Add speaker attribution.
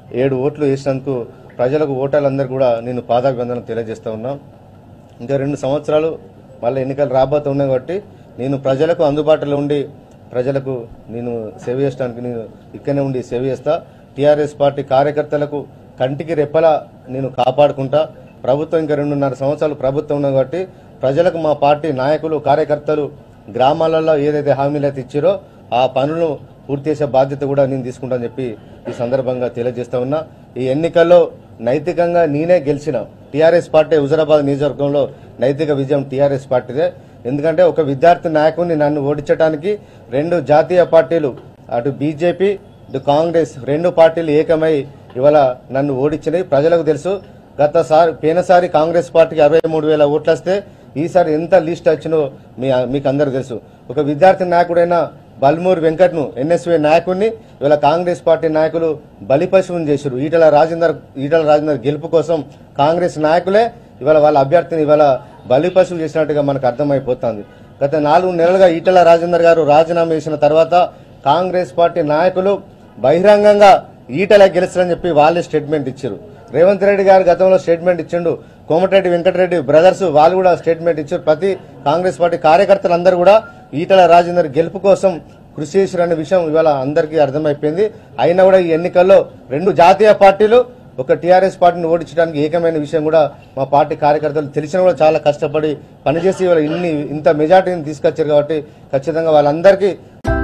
Speaker 1: ఏడు ఓట్లు వేసినందుకు ప్రజలకు ఓటర్లందరూ కూడా నేను పాదాభివందనం తెలియజేస్తా ఉన్నా ఇంకా రెండు సంవత్సరాలు మళ్ళీ ఎన్నికలు రాబోతూ ఉన్నాయి కాబట్టి నేను ప్రజలకు అందుబాటులో ఉండి ప్రజలకు నేను సేవ చేయడానికి నేను ఇక్కడనే ఉండి సేవ చేస్తా టీఆర్ఎస్ పార్టీ కార్యకర్తలకు కంటికి రెప్పలా నేను కాపాడుకుంటా ప్రభుత్వం ఇంకా రెండున్నర సంవత్సరాలు ప్రభుత్వం ఉన్నది కాబట్టి ప్రజలకు మా పార్టీ నాయకులు కార్యకర్తలు గ్రామాలలో ఏదైతే హామీలు అయితే ఇచ్చారో ఆ పనులను పూర్తి చేసే బాధ్యత కూడా నేను తీసుకుంటానని చెప్పి ఈ సందర్భంగా తెలియజేస్తా ఉన్నా ఈ ఎన్నికల్లో నైతికంగా నేనే గెలిచిన టీఆర్ఎస్ పార్టీ హుజరాబాద్ నియోజకవర్గంలో నైతిక విజయం టీఆర్ఎస్ పార్టీదే ఎందుకంటే ఒక విద్యార్థి నాయకుడిని నన్ను ఓడించడానికి రెండు జాతీయ పార్టీలు అటు బీజేపీ ఇటు కాంగ్రెస్ రెండు పార్టీలు ఏకమై ఇవాళ నన్ను ఓడించినాయి ప్రజలకు తెలుసు గత సారి పోయినసారి కాంగ్రెస్ పార్టీకి అరవై మూడు వేల ఓట్లు వస్తే ఈసారి ఎంత లిస్ట్ వచ్చినో మీ మీకు అందరు తెలుసు ఒక విద్యార్థి నాయకుడైన బల్మూరి వెంకట్ను ఎన్ఎస్వీ నాయకుడిని ఇవాళ కాంగ్రెస్ పార్టీ నాయకులు బలిపశువుని చేశారు ఈటల రాజేందర్ ఈటల రాజేందర్ గెలుపు కోసం కాంగ్రెస్ నాయకులే ఇవాళ వాళ్ళ అభ్యర్థిని ఇవాళ బలిపశువు చేసినట్టుగా మనకు అర్థమైపోతుంది గత నాలుగు నెలలుగా ఈటల రాజేందర్ గారు రాజీనామా చేసిన తర్వాత కాంగ్రెస్ పార్టీ నాయకులు బహిరంగంగా ఈటల గెలుస్తారని చెప్పి వాళ్ళే స్టేట్మెంట్ ఇచ్చారు రేవంత్ రెడ్డి గారు గతంలో స్టేట్మెంట్ ఇచ్చిండు కోమటిరెడ్డి వెంకటరెడ్డి బ్రదర్స్ వాళ్ళు కూడా స్టేట్మెంట్ ఇచ్చారు ప్రతి కాంగ్రెస్ పార్టీ కార్యకర్తలందరూ కూడా ఈటల రాజేందర్ గెలుపు కోసం కృషి చేశారనే విషయం ఇవాళ అందరికీ అర్థమైపోయింది అయినా కూడా ఈ ఎన్నికల్లో రెండు జాతీయ పార్టీలు ఒక టీఆర్ఎస్ పార్టీని ఓడించడానికి ఏకమైన విషయం కూడా మా పార్టీ కార్యకర్తలు తెలిసిన కూడా చాలా కష్టపడి పనిచేసి ఇవాళ ఇన్ని ఇంత మెజార్టీని తీసుకొచ్చారు కాబట్టి ఖచ్చితంగా వాళ్ళందరికీ